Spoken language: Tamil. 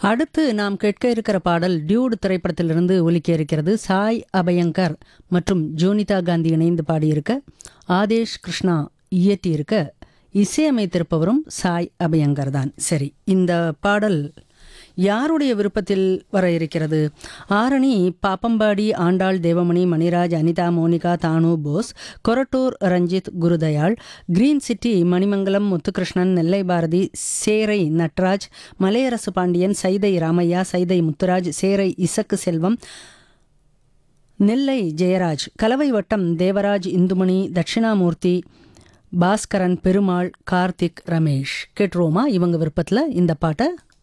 அடுத்து நாம் கேட்க இருக்கிற பாடல் டியூடு திரைப்படத்திலிருந்து ஒலிக்க இருக்கிறது சாய் அபயங்கர் மற்றும் ஜோனிதா காந்தி இணைந்து பாடியிருக்க ஆதேஷ் கிருஷ்ணா இயற்றியிருக்க இசையமைத்திருப்பவரும் சாய் அபயங்கர் தான் சரி இந்த பாடல் யாருடைய விருப்பத்தில் வர இருக்கிறது ஆரணி பாப்பம்பாடி ஆண்டாள் தேவமணி மணிராஜ் அனிதா மோனிகா தானு போஸ் கொரட்டூர் ரஞ்சித் குருதயாள் கிரீன் சிட்டி மணிமங்கலம் முத்துகிருஷ்ணன் நெல்லை பாரதி சேரை நட்ராஜ் மலையரசு பாண்டியன் சைதை ராமையா சைதை முத்துராஜ் சேரை இசக்கு செல்வம் நெல்லை ஜெயராஜ் கலவை வட்டம் தேவராஜ் இந்துமணி தட்சிணாமூர்த்தி பாஸ்கரன் பெருமாள் கார்த்திக் ரமேஷ் கேட்டுருவோமா இவங்க விருப்பத்தில் இந்த பாட்டை